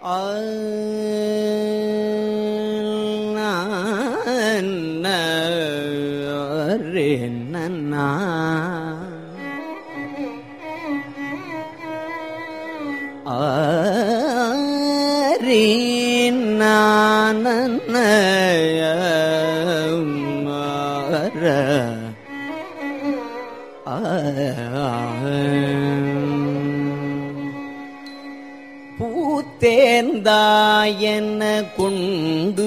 பூத்தேர்ந்தாயன கொண்டு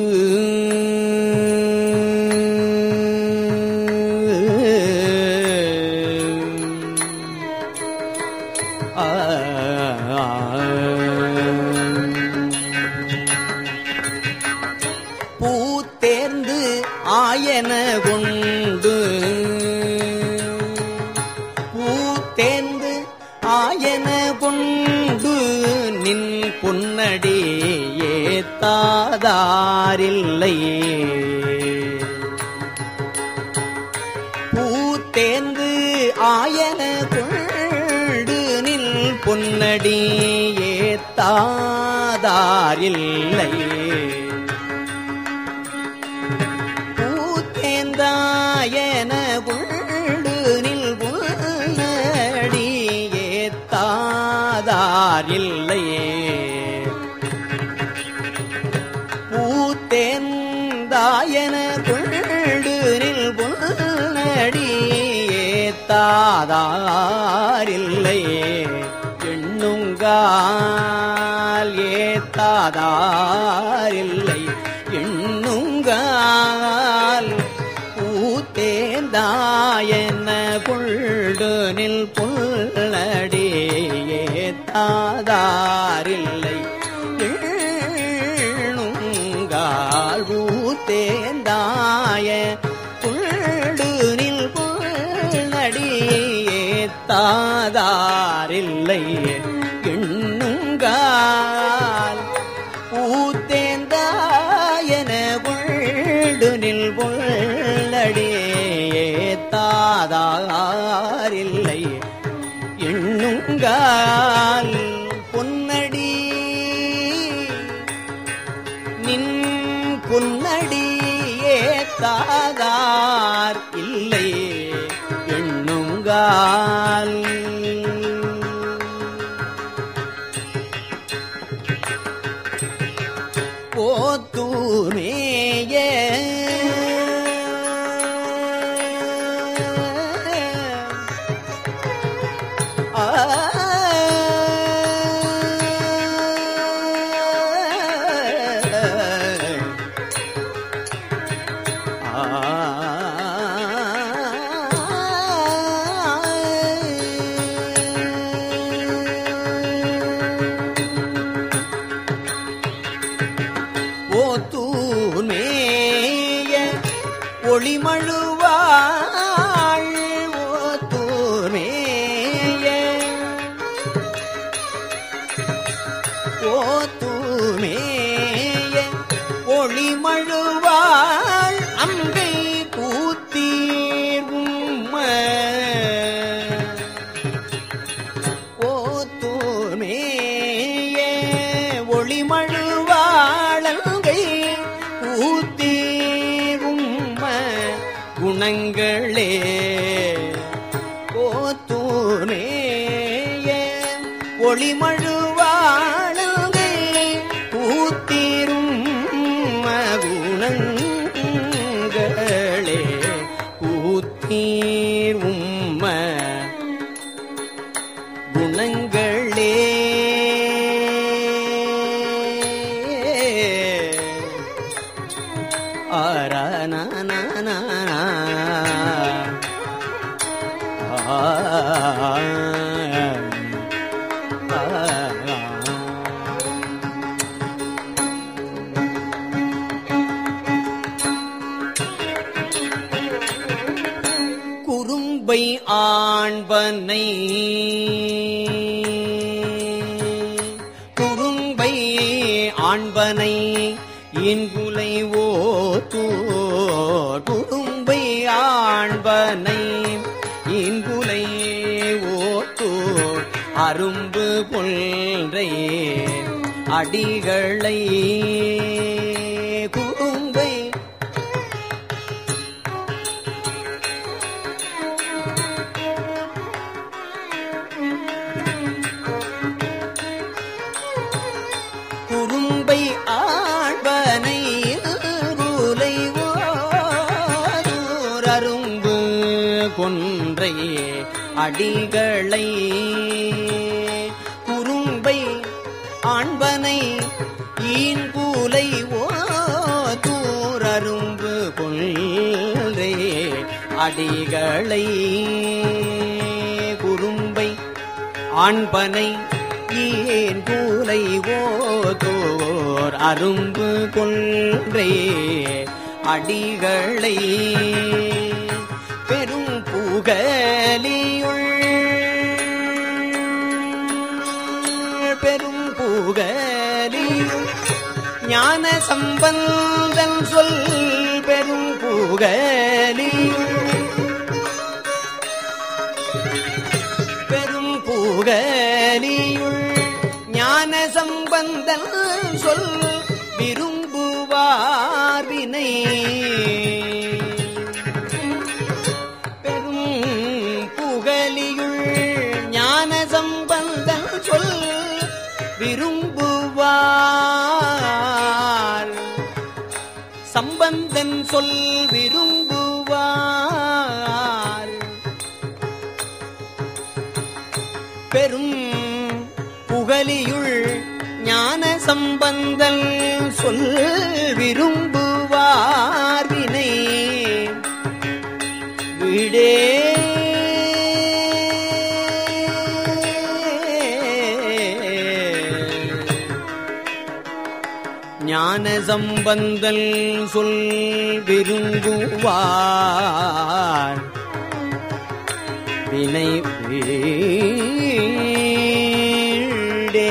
பூத்தேர்ந்து ஆயன கொண்டு பூத்தேர்ந்து ஆயன கொண்டு நின் பொன்னடி ஏத்தாதாரில்லை பூத்தேர்ந்து ஆயன கொண்டு நின் பொன்னடி ஏத்தாதாரில்லை பூத்தேந்தாயன கொண்டு நில் பொன்னடி ஏத்தாதாரில்லையே பூத்தேந்தாயன கொண்டு நில் பொன்னடி ஏத்தாதாரில்லை எண்ணுங்கால் ஏத்தாதாரில்லை எண்ணுங்கால் பூத்தேந்தாயன கொண்டு நில் புல்லடி ஏத்தாதாரில்லை எண்ணுங்கால் பூத்தேந்தாய கொண்டு நில் புல்லடி ஏத்தாதாரில்லை எண்ணுங்கால் பூத்தேந்தாயன கொண்டு நில் பொல்லடி ஏத்தாதாரில்லை எண்ணுங்கால் பொன்னடி நின் பொன்னடி ஏத்தாதார் இல்லை எண்ணுங்கால் போத்தூரேய ஓத்தூர்மேய ஒளிமழுவாள் ஓத்தூர்மேய ஓத்தூர்மேய ஒளிமழுவாள் அம்பை கூத்தீர்வும் ஓத்தூர்மேய ஒளிமழுவாழங்கை ஊத்தீரும் குணங்களே ஓத்தூர்மேய ஒளிமழுவாழங்கை ஊத்தீரும் குணங்களே ஊத்தீரும் குணங்களே குறும்பை ஆண்பனை குறும்பை ஆண்பனை இன்புலை ஓத்தோ குறும்பை ஆண்பனை இன்புலை ஓத்தோ அரும்பு கொன்றை அடிகளை குறும்பை குறும்பை ஆழ்வனை ரூலை அரும்பு கொன்றை அடிகளை குறும்பை ஆண்பனை ஈன்பூலை ஓ தூரரும்பு கொன்றே அடிகளை குறும்பை ஆண்பனை ஏன் கூலை ஓதோர் அரும்பு கொன்றே அடிகளை பெரும் புகலியுள் பெரும் புகலியுள் ஞான சம்பந்தன் சொல் பெரும் புகலியுள் பெரும் புகலியுள் ஞான சம்பந்தன் சொல் விரும்புவார் வினை பெரும் புகலியுள் ஞான சம்பந்தன் சொல் விரும்புவார் சம்பந்தன் சொல் விரும்புவார் பெரும் புகலியுள் ஞான சம்பந்தல் சொல் விரும்புவார் வினை விடே ஞான சம்பந்தல் சொல் விரும்புவார் வினை வீடே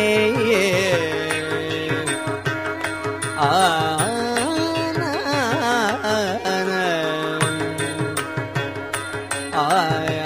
ஆன ஆய